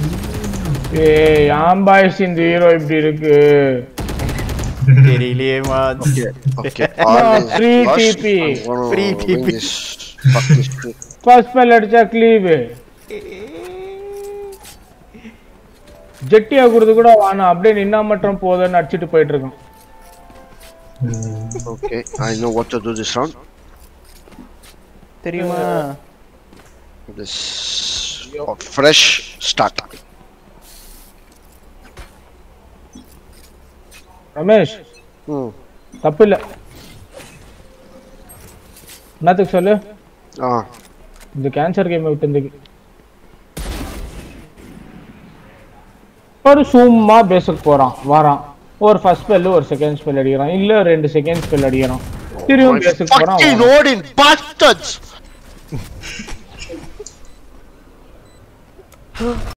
ஏய் ஆம் பாய்ஸ் இந்த ஹீரோ இப்படி இருக்கு தெரியலையே mass Okay. free Lost. TP. I'm gonna Free win TP. this. Fuck this shit. First spell அடிச்சா கிளீவ் ஜெட்டி ஆகுறது கூட வானா அப்படியே நின்னா மட்டும் போதும்னு அடிச்சிட்டு போயிட்டு இருக்கோம் Okay, I know what to do this round. தெரியுமா This a fresh start. Ramesh Hmm. தப்பு இல்ல என்னத்துக்கு சொல்லு Ah, இந்த கேன்சர் கேம் விட்டு இந்த ஒரு சும்மா பேசுக்கு போறான் வரான் ஒரு ஃபர்ஸ்ட் ஸ்பெல் ஒரு செகண்ட் ஸ்பெல் அடிக்கிறான் இல்ல ரெண்டு செகண்ட் ஸ்பெல் அடிக்கிறான் திரும்ப my பேசுக்கு போறான் fucking வரான். Odin bastards!